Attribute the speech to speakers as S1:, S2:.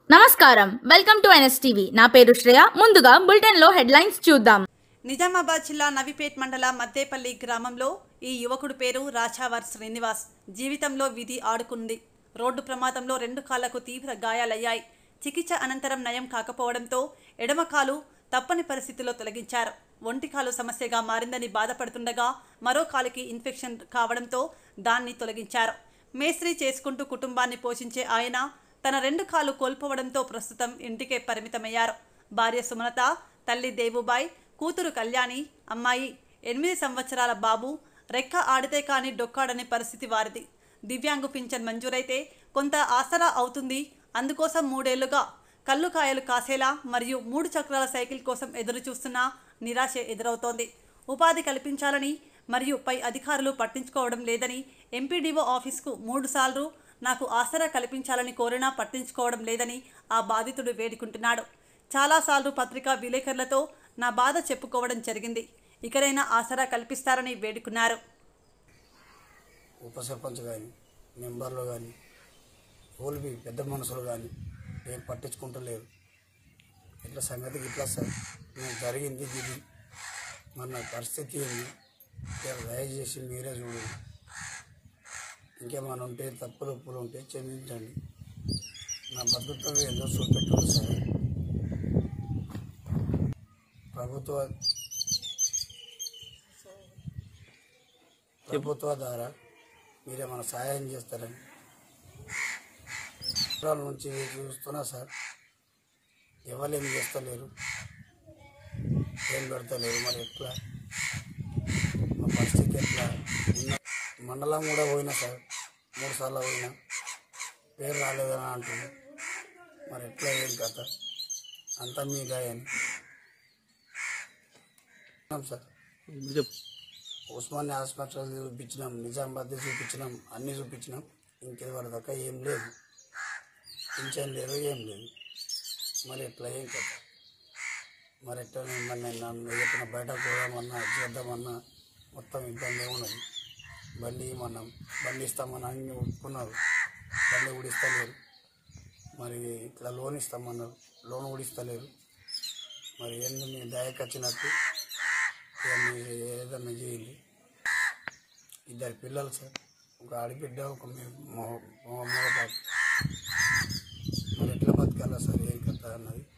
S1: నమస్కారం welcome to NSTV నా పేరు శ్రేయ ముందుగా బులెటిన్ లో హెడ్లైన్స్ చూద్దాం
S2: నిజామాబాద్ జిల్లా నవిపేట్ మండల మద్దేపల్లి గ్రామంలో ఈ యువకుడు పేరు రాచావర్ శ్రీనివాస్ జీవితంలో విధి ఆడుకుంది రోడ్డు ప్రమాదంలో రెండు కాళ్లకు తీవ్ర గాయాలయ్యాయి చికిత్స అనంతరం నయం కాకపోవడంతో ఎడమ కాలు తప్పని పరిస్థితిలో తొలగించారు ఒంటి కాలు సమస్యగా మారిందని బాధపడుతుండగా మరో కాలుకి ఇన్ఫెక్షన్ కావడంతో దాన్ని తొలగించారు మేస్త్రి చేసుకుంటూ కుటుంబాన్ని పోషించే ఆయన తన రెండు కాలు కోల్పోవడంతో ప్రస్తుతం ఇంటికే పరిమితమయ్యారు భార్య సుమలత తల్లి దేవుబాయ్ కూతురు కళ్యాణి అమ్మాయి ఎనిమిది సంవత్సరాల బాబు రెక్క ఆడితే కానీ డొక్కాడని పరిస్థితి వారిది దివ్యాంగు పింఛన్ మంజూరైతే కొంత ఆసరా అవుతుంది అందుకోసం మూడేళ్లుగా కళ్ళు కాయలు కాసేలా మరియు మూడు చక్రాల సైకిల్ కోసం ఎదురు చూస్తున్నా నిరాశ ఎదురవుతోంది ఉపాధి కల్పించాలని మరియు పై అధికారులు పట్టించుకోవడం లేదని ఎంపీడీఓ ఆఫీస్కు మూడుసార్లు నాకు ఆసరా కల్పించాలని కోరినా పట్టించుకోవడం లేదని ఆ బాధితుడు వేడుకుంటున్నాడు చాలాసార్లు పత్రికా విలేకరులతో నా బాధ చెప్పుకోవడం జరిగింది ఇకనైనా ఆసరా కల్పిస్తారని వేడుకున్నారు
S3: ఉప సర్పంచ్ కానీ మెంబర్లు కానీ ఓల్బి పెద్ద మనుషులు కానీ ఏం పట్టించుకుంటలేరు ఇట్లా సంగతికి ఇట్లా సార్ నాకు జరిగింది ఇది మన పరిస్థితి ఏంది ఇక దయచేసి మీరే చూడండి ఇంకేమైనా ఉంటే తప్పులు ఒప్పులు ఉంటే క్షమించండి నా భద్రత ఏదో చూపెట్టాలి సార్ ప్రభుత్వ ప్రభుత్వ ద్వారా మీరేమైనా సహాయం చేస్తారని సంవత్సరాల నుంచి చూస్తున్నా సార్ ఎవరు ఏం చేస్తలేరు ఏం పెడతలేరు మరి ఎట్లా మా పరిస్థితి ఎట్లా ఉన్న మండలం కూడా పోయినా సార్ మూడు సార్లు పోయినా పేరు రాలేదని అంటున్నా మరి ఎట్లా ఏం కథ అంతా మీ గాయని సార్ ఉస్మానియా హాస్పిటల్ చూపించినాం నిజామాబాద్ చూపించినాం అన్నీ చూపించినాం ఇంకెవరి దాకా ఏం లేదు పింఛన్ లేదు ఏం లేదు మరి ఎట్లా ఏం కదా మరి ఎట్లా మరి నేను నన్ను ఎట్లా బయటకు పోదామన్నా చేద్దామన్నా మొత్తం ఇబ్బంది ఉన్నది బండి ఇవ్వమన్నాం బండి ఇస్తామని అన్ని ఒప్పుకున్నారు బండి కూడా ఇస్తలేరు మరి ఇట్లా లోన్ ఇస్తామన్నారు లోన్ కూడా ఇస్తలేరు మరి ఏంది మీ దయకు వచ్చినట్టు ఇక మీరు ఏదన్నా చేయండి ఇద్దరు పిల్లలు సార్ ఒక ఆడబిడ్డ ఒక మీ- మొ- మొ- మగ పాప మరి ఎట్లా బతకాలా సార్ ఏం కథ అన్నది